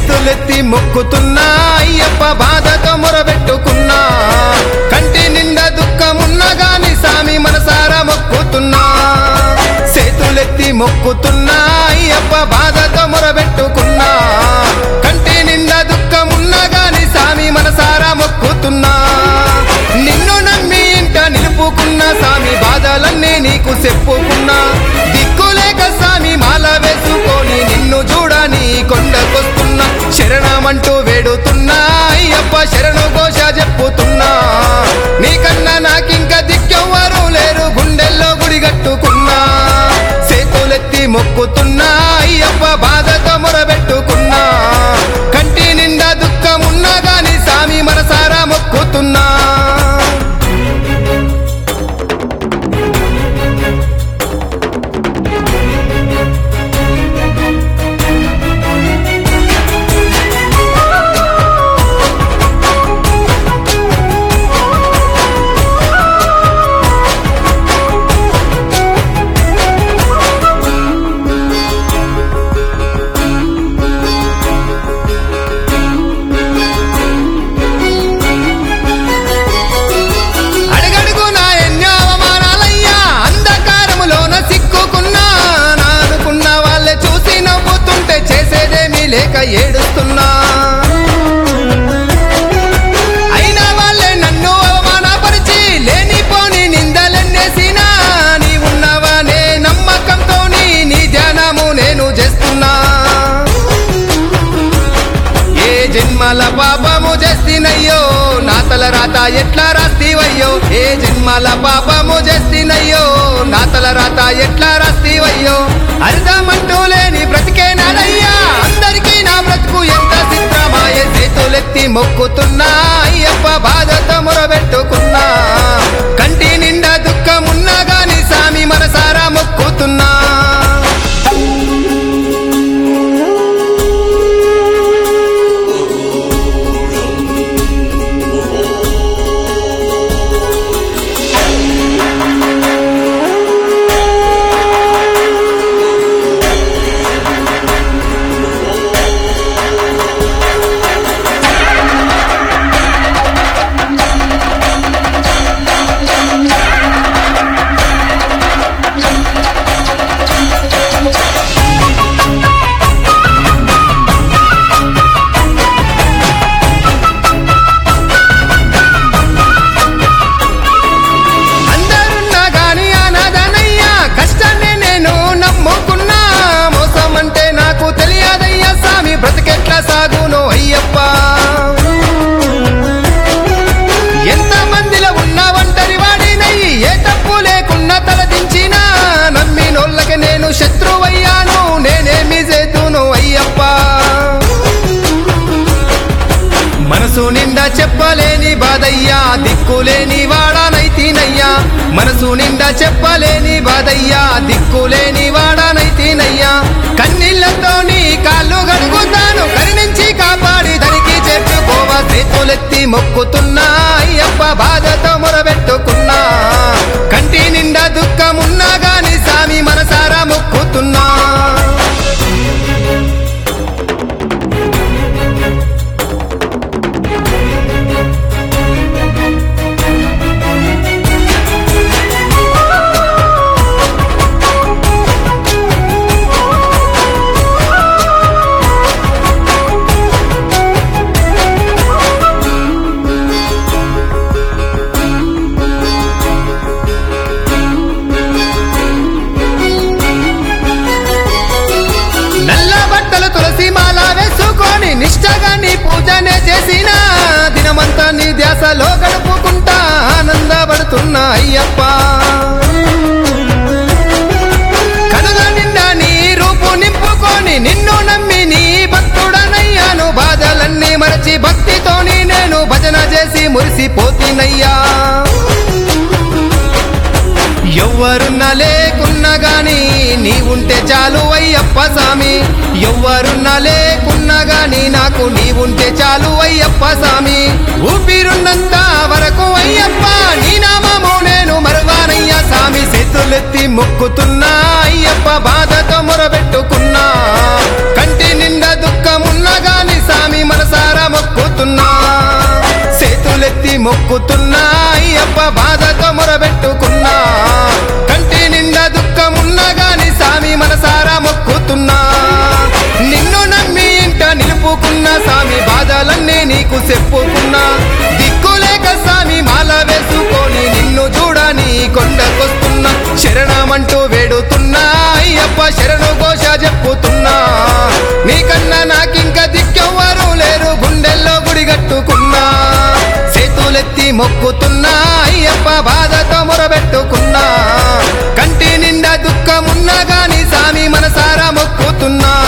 చేతులెత్తి మొక్కుతున్నా అయ్యప్ప బాధతో మొరబెట్టుకున్నా కంటి నిండా దుఃఖమున్నా గాని సామి మనసారా మొక్కుతున్నా చేతులెత్తి మొక్కుతున్నా అయ్యప్ప బాధతో మొరబెట్టుకున్నా కంటి నిండా దుఃఖమున్నా గాని సామి మనసారా మొక్కుతున్నా నిన్ను నమ్మి ఇంట నిలుపుకున్న సామి బాధలన్నీ నీకు చెప్పుకున్నా దిక్కులేక సామి మాల వేసుకొని నిన్ను చూడని కొండకొస్తున్నా శరణమంటూ వేడుతున్నా అయ్యప్ప శరణు ఘోష చెప్పుతున్నా నీకన్నా నాకింక దిక్కెవ్వరు లేరు గుండెల్లో గుడి కట్టుకున్నా చేతులెత్తి మొక్కుతున్నా అయ్యప్ప బాధతో మొరబెట్టుకున్నా కంటి నిండా దుఃఖమున్నా గాని సామి మనసారా మొక్కుతున్నా అడుగడుగునా ఎన్నో అవమానాలయ్యా అంధకారములోన సిక్కుకున్నా నా అనుకున్న వాళ్ళే చూసి నవ్వుతుంటే చేసేదేమీ లేక ఏడుస్తున్నా అయినా వాళ్ళే నన్ను అవమానపరిచి లేనిపోని నిందలెన్నేసినా నీ ఉన్నవానే నమ్మకంతో నీ ధ్యానము నేను చేస్తున్నా ఏ జన్మల పాపము చేసినయ్యో నా తల రాత ఎట్లా రాస్తీవయ్యో ఏ జన్మల పాపము చేసినయ్యో నా తల రాత ఎట్లా రాస్తీవయ్యో అర్థమంటూ లేని బ్రతికే నాడయ్యా అందరికీ నా బ్రతుకు ఎంత చిత్రమాయ చేతులెత్తి మొక్కుతున్నా అయ్యప్ప బాధతో మొరబెట్టుకున్నా కంటి నిండా దుఃఖమున్నా గాని సామి మనసారా మొక్కుతున్నా అందరున్నా గాని అనాథనయ్యా కష్టాన్ని నేను నమ్ముకున్నా మోసం అంటే నాకు తెలియదయ్యా సామి బ్రతికెట్లా సాగును అయ్యప్ప ఎంత మందిలో ఉన్న ఒంటరి వాడినయ్యి ఏ తప్పు లేకున్నా తలదించినా నమ్మినోళ్ళకి నేను శత్రువయ్యాను నేనేమి చేతును అయ్యప్ప మనసు నిండా చెప్పలేని బాధయ్యా దిక్కులేని వాడానైతీనయ్యా మనసు నిండా చెప్పలేని బాధయ్యా దిక్కులేని వాడానైతీనయ్యా కన్నీళ్లతో నీ కాళ్ళు గడుగుతాను కరుణించి కాపాడి ధనికి చెప్పుకోవా చేతులెత్తి మొక్కుతున్నా అయ్యప్ప బాధతో మొరబెట్టుకున్నా కంటి నిండా దుఃఖమున్నా గాని సామి మనసారా మొక్కుతున్నా నల్ల బట్టలు తులసి మాల వేసుకొని నిష్టగా నీ పూజనే చేసిన దినమంతా నీ ధ్యాసలో గడుపుకుంటా ఆనందపడుతున్నా అయ్యప్ప కనుల నిండా నీ రూపు నింపుకొని నిన్ను నమ్మి నీ భక్తుడనయ్యాను బాధలన్నీ మరచి భక్తితోని నేను భజన చేసి మురిసిపోతినయ్యా ఎవ్వరున్నా లేకున్నా గాని నీ ఉంటే చాలు అయ్యప్ప సామి ఎవ్వరున్నా లేకున్నా గాని నాకు నీ ఉంటే చాలు అయ్యప్ప సామి ఊపిరున్నంత వరకు అయ్యప్ప నీ నామము నేను మరువానయ్యా సామి చేతులెత్తి మొక్కుతున్నా అయ్యప్ప బాధతో మొరబెట్టుకున్నా కంటి నిండా దుఃఖమున్నా గాని చెప్పుకున్నా దిక్కులేక సామి మాల వేసుకొని నిన్ను చూడని కొండకొస్తున్నా శరణమంటూ వేడుతున్నా అయ్యప్ప శరణు ఘోష చెప్పుతున్నా నీకన్నా నాకింక దిక్కెవ్వరు లేరు గుండెల్లో గుడి కట్టుకున్నా చేతులెత్తి మొక్కుతున్నా అయ్యప్ప బాధతో మొరబెట్టుకున్నా కంటి నిండా దుఃఖమున్నా గాని సామి మనసారా మొక్కుతున్నా